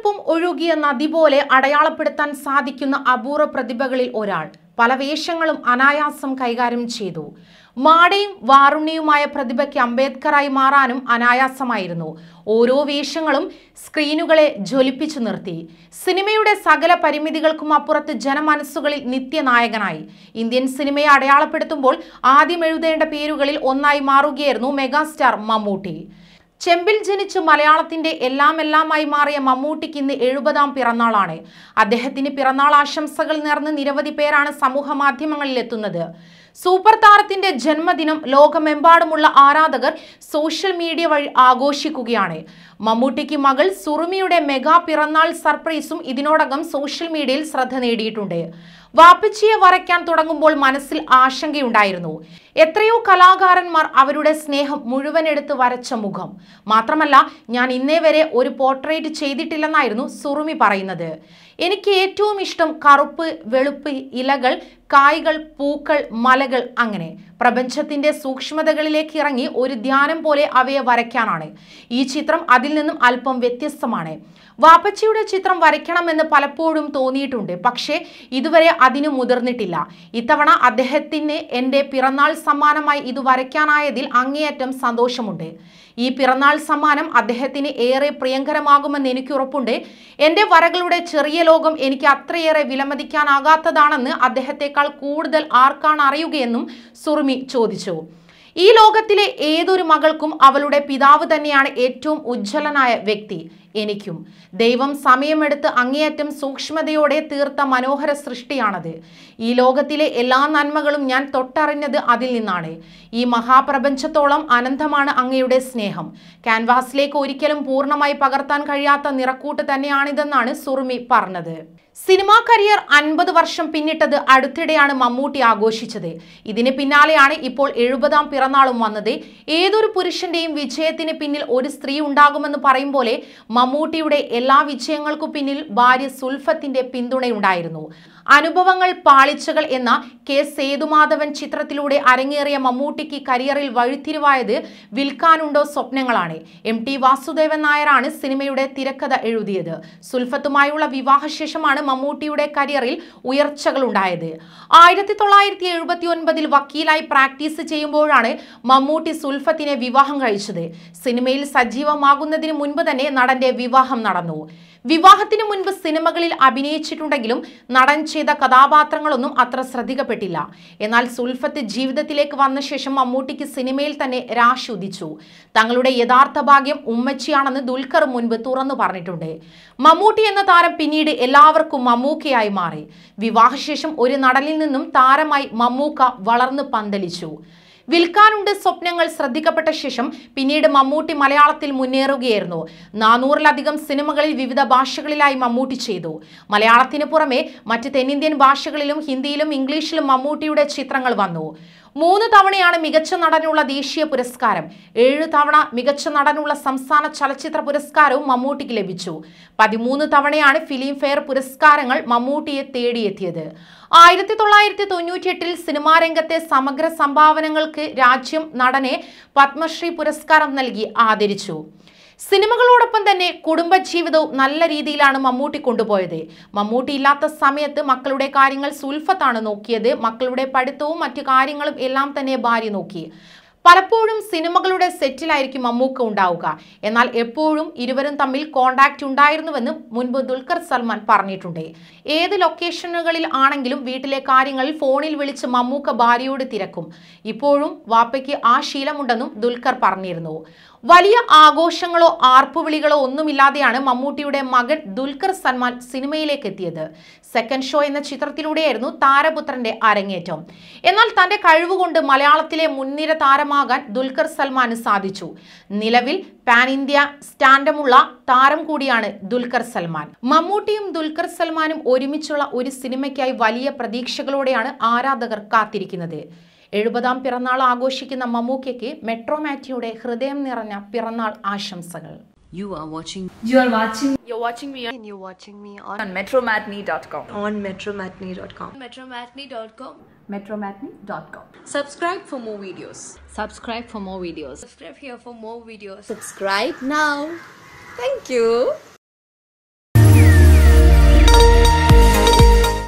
പാലിനൊപ്പം ഒഴുകിയ നദി പോലെ അടയാളപ്പെടുത്താൻ സാധിക്കുന്ന അപൂർവ പ്രതിഭകളിൽ ഒരാൾ പല വേഷങ്ങളും അനായാസം കൈകാര്യം ചെയ്തു മാടയും വാറുണ്ണിയുമായ പ്രതിഭയ്ക്ക് അംബേദ്കറായി മാറാനും അനായാസമായിരുന്നു ഓരോ വേഷങ്ങളും സ്ക്രീനുകളെ ജ്വലിപ്പിച്ചു നിർത്തി സിനിമയുടെ സകല പരിമിതികൾക്കും അപ്പുറത്ത് ജനമനസ്സുകളിൽ നിത്യനായകനായി ഇന്ത്യൻ സിനിമയെ അടയാളപ്പെടുത്തുമ്പോൾ ആദ്യം എഴുതേണ്ട പേരുകളിൽ ഒന്നായി മാറുകയായിരുന്നു മെഗാസ്റ്റാർ മമ്മൂട്ടി ചെമ്പിൽ ജനിച്ച് മലയാളത്തിന്റെ എല്ലാം എല്ലാമായി മാറിയ മമ്മൂട്ടിക്ക് ഇന്ന് എഴുപതാം പിറന്നാളാണ് അദ്ദേഹത്തിന് പിറന്നാൾ ആശംസകൾ നേർന്ന് നിരവധി പേരാണ് സമൂഹ മാധ്യമങ്ങളിൽ എത്തുന്നത് സൂപ്പർ താരത്തിന്റെ ജന്മദിനം ലോകമെമ്പാടുമുള്ള ആരാധകർ സോഷ്യൽ മീഡിയ വഴി ആഘോഷിക്കുകയാണ് മമ്മൂട്ടിക്ക് മകൾ സുറുമിയുടെ മെഗാ പിറന്നാൾ സർപ്രൈസും ഇതിനോടകം സോഷ്യൽ മീഡിയയിൽ ശ്രദ്ധ നേടിയിട്ടുണ്ട് വാപ്പച്ചിയെ വരയ്ക്കാൻ തുടങ്ങുമ്പോൾ മനസ്സിൽ ആശങ്കയുണ്ടായിരുന്നു എത്രയോ കലാകാരന്മാർ അവരുടെ സ്നേഹം മുഴുവൻ എടുത്ത് വരച്ച മുഖം മാത്രമല്ല ഞാൻ ഇന്നേ വരെ ഒരു പോർട്രേറ്റ് ചെയ്തിട്ടില്ലെന്നായിരുന്നു സുറുമി പറയുന്നത് എനിക്ക് ഏറ്റവും ഇഷ്ടം കറുപ്പ് വെളുപ്പ് ഇലകൾ കായ്കൾ പൂക്കൾ മലകൾ അങ്ങനെ പ്രപഞ്ചത്തിന്റെ സൂക്ഷ്മതകളിലേക്ക് ഇറങ്ങി ഒരു ധ്യാനം പോലെ അവയെ വരയ്ക്കാനാണ് ഈ ചിത്രം അതിൽ നിന്നും അല്പം വ്യത്യസ്തമാണ് വാപ്പച്ചിയുടെ ചിത്രം വരയ്ക്കണമെന്ന് പലപ്പോഴും തോന്നിയിട്ടുണ്ട് പക്ഷേ ഇതുവരെ അതിന് മുതിർന്നിട്ടില്ല ഇത്തവണ അദ്ദേഹത്തിന് എൻ്റെ പിറന്നാൾ സമ്മാനമായി ഇത് വരയ്ക്കാനായതിൽ അങ്ങേയറ്റം സന്തോഷമുണ്ട് ഈ പിറന്നാൾ സമ്മാനം അദ്ദേഹത്തിന് ഏറെ പ്രിയങ്കരമാകുമെന്ന് എനിക്ക് ഉറപ്പുണ്ട് എൻ്റെ വരകളുടെ ചെറിയ ലോകം എനിക്ക് അത്രയേറെ വിലമതിക്കാനാകാത്തതാണെന്ന് അദ്ദേഹത്തെക്കാൾ കൂടുതൽ ആർക്കാണ് അറിയുകയെന്നും സുറുമി ചോദിച്ചു ഈ ലോകത്തിലെ ഏതൊരു മകൾക്കും അവളുടെ പിതാവ് തന്നെയാണ് ഏറ്റവും ഉജ്ജ്വലനായ വ്യക്തി എനിക്കും ദൈവം സമയമെടുത്ത് അങ്ങേയറ്റം സൂക്ഷ്മതയോടെ തീർത്ത മനോഹര സൃഷ്ടിയാണത് ഈ ലോകത്തിലെ എല്ലാ നന്മകളും ഞാൻ തൊട്ടറിഞ്ഞത് അതിൽ നിന്നാണ് ഈ മഹാപ്രപഞ്ചത്തോളം അനന്തമാണ് അങ്ങയുടെ സ്നേഹം ക്യാൻവാസിലേക്ക് ഒരിക്കലും പൂർണ്ണമായി പകർത്താൻ കഴിയാത്ത നിറക്കൂട്ട് തന്നെയാണിതെന്നാണ് സുറുമി പറഞ്ഞത് സിനിമാ കരിയർ അൻപത് വർഷം പിന്നിട്ടത് അടുത്തിടെയാണ് മമ്മൂട്ടി ആഘോഷിച്ചത് ഇതിന് പിന്നാലെയാണ് ഇപ്പോൾ എഴുപതാം പിറന്നാളും വന്നത് ഏതൊരു പുരുഷന്റെയും വിജയത്തിന് പിന്നിൽ ഒരു സ്ത്രീ ഉണ്ടാകുമെന്ന് പറയും പോലെ മമ്മൂട്ടിയുടെ എല്ലാ വിജയങ്ങൾക്കു പിന്നിൽ ഭാര്യ സുൽഫത്തിന്റെ പിന്തുണയുണ്ടായിരുന്നു അനുഭവങ്ങൾ പാളിച്ചകൾ എന്ന കെ സേതുമാധവൻ ചിത്രത്തിലൂടെ അരങ്ങേറിയ മമ്മൂട്ടിക്ക് കരിയറിൽ വഴിത്തിരിവായത് വിൽക്കാനുണ്ടോ സ്വപ്നങ്ങളാണ് എം ടി വാസുദേവൻ നായരാണ് സിനിമയുടെ തിരക്കഥ എഴുതിയത് സുൽഫത്തുമായുള്ള വിവാഹശേഷമാണ് മമ്മൂട്ടിയുടെ കരിയറിൽ ഉയർച്ചകൾ ഉണ്ടായത് ആയിരത്തി തൊള്ളായിരത്തി എഴുപത്തി ഒൻപതിൽ വക്കീലായി പ്രാക്ടീസ് ചെയ്യുമ്പോഴാണ് മമ്മൂട്ടി സുൽഫത്തിനെ വിവാഹം കഴിച്ചത് സിനിമയിൽ സജീവമാകുന്നതിന് മുൻപ് തന്നെ നടന്റെ വിവാഹം നടന്നു വിവാഹത്തിന് മുൻപ് സിനിമകളിൽ അഭിനയിച്ചിട്ടുണ്ടെങ്കിലും നടൻ ചെയ്ത കഥാപാത്രങ്ങളൊന്നും അത്ര ശ്രദ്ധിക്കപ്പെട്ടില്ല എന്നാൽ സുൽഫത്ത് ജീവിതത്തിലേക്ക് വന്ന ശേഷം മമ്മൂട്ടിക്ക് സിനിമയിൽ തന്നെ രാശി ഉദിച്ചു തങ്ങളുടെ യഥാർത്ഥ ഭാഗ്യം ഉമ്മച്ചിയാണെന്ന് ദുൽഖർ മുൻപ് തുറന്നു പറഞ്ഞിട്ടുണ്ട് മമ്മൂട്ടി എന്ന താരം പിന്നീട് എല്ലാവർക്കും മമ്മൂക്കയായി മാറി വിവാഹശേഷം ഒരു നടനിൽ നിന്നും താരമായി മമ്മൂക്ക വളർന്ന് പന്തലിച്ചു വിൽക്കാനുണ്ട് സ്വപ്നങ്ങൾ ശ്രദ്ധിക്കപ്പെട്ട ശേഷം പിന്നീട് മമ്മൂട്ടി മലയാളത്തിൽ മുന്നേറുകയായിരുന്നു നാനൂറിലധികം സിനിമകളിൽ വിവിധ ഭാഷകളിലായി മമ്മൂട്ടി ചെയ്തു മലയാളത്തിന് പുറമെ മറ്റ് തെന്നിന്ത്യൻ ഭാഷകളിലും ഹിന്ദിയിലും ഇംഗ്ലീഷിലും മമ്മൂട്ടിയുടെ ചിത്രങ്ങൾ വന്നു മൂന്ന് തവണയാണ് മികച്ച നടനുള്ള ദേശീയ പുരസ്കാരം ഏഴ് തവണ മികച്ച നടനുള്ള സംസ്ഥാന ചലച്ചിത്ര പുരസ്കാരവും മമ്മൂട്ടിക്ക് ലഭിച്ചു പതിമൂന്ന് തവണയാണ് ഫിലിം ഫെയർ പുരസ്കാരങ്ങൾ മമ്മൂട്ടിയെ തേടിയെത്തിയത് ആയിരത്തി തൊള്ളായിരത്തി തൊണ്ണൂറ്റിയെട്ടിൽ സിനിമാ രംഗത്തെ സമഗ്ര സംഭാവനകൾക്ക് രാജ്യം നടനെ പത്മശ്രീ പുരസ്കാരം നൽകി ആദരിച്ചു സിനിമകളോടൊപ്പം തന്നെ കുടുംബജീവിതവും നല്ല രീതിയിലാണ് മമ്മൂട്ടി കൊണ്ടുപോയത് മമ്മൂട്ടി ഇല്ലാത്ത സമയത്ത് മക്കളുടെ കാര്യങ്ങൾ സുൽഫത്താണ് നോക്കിയത് മക്കളുടെ പഠിത്തവും മറ്റു കാര്യങ്ങളും എല്ലാം തന്നെ ഭാര്യ നോക്കി പലപ്പോഴും സിനിമകളുടെ സെറ്റിലായിരിക്കും മമ്മൂക്ക ഉണ്ടാവുക എന്നാൽ എപ്പോഴും ഇരുവരും തമ്മിൽ കോണ്ടാക്ട് ഉണ്ടായിരുന്നുവെന്ന് മുൻപ് ദുൽഖർ സൽമാൻ പറഞ്ഞിട്ടുണ്ട് ഏത് ലൊക്കേഷനുകളിൽ ആണെങ്കിലും വീട്ടിലെ കാര്യങ്ങൾ ഫോണിൽ വിളിച്ച് മമ്മൂക്ക ഭാര്യയോട് തിരക്കും ഇപ്പോഴും വാപ്പയ്ക്ക് ആ ശീലമുണ്ടെന്നും ദുൽഖർ പറഞ്ഞിരുന്നു വലിയ ആഘോഷങ്ങളോ ആർപ്പുവിളികളോ ഒന്നുമില്ലാതെയാണ് മമ്മൂട്ടിയുടെ മകൻ ദുൽഖർ സൽമാൻ സിനിമയിലേക്ക് എത്തിയത് സെക്കൻഡ് ഷോ എന്ന ചിത്രത്തിലൂടെയായിരുന്നു താരപുത്രന്റെ അരങ്ങേറ്റം എന്നാൽ തന്റെ കഴിവുകൊണ്ട് മലയാളത്തിലെ മുൻനിര താരമാകാൻ ദുൽഖർ സൽമാന് സാധിച്ചു നിലവിൽ പാൻ ഇന്ത്യ സ്റ്റാൻഡമുള്ള താരം കൂടിയാണ് ദുൽഖർ സൽമാൻ മമ്മൂട്ടിയും ദുൽഖർ സൽമാനും ഒരുമിച്ചുള്ള ഒരു സിനിമയ്ക്കായി വലിയ പ്രതീക്ഷകളോടെയാണ് ആരാധകർ കാത്തിരിക്കുന്നത് എഴുപതാം പിറന്നാൾ ആഘോഷിക്കുന്ന മമ്മൂക്കയ്ക്ക് മെട്രോമാറ്റിയുടെ ഹൃദയം നിറഞ്ഞ പിറന്നാൾ ആശംസകൾ You are watching You are watching You're watching me on, and you're watching me on, on metromatney.com. on metromatney.com. metromatney.com. Metromatney.com. Subscribe for more videos. subscribe for more videos. Subscribe here for more videos. Subscribe now. Thank you.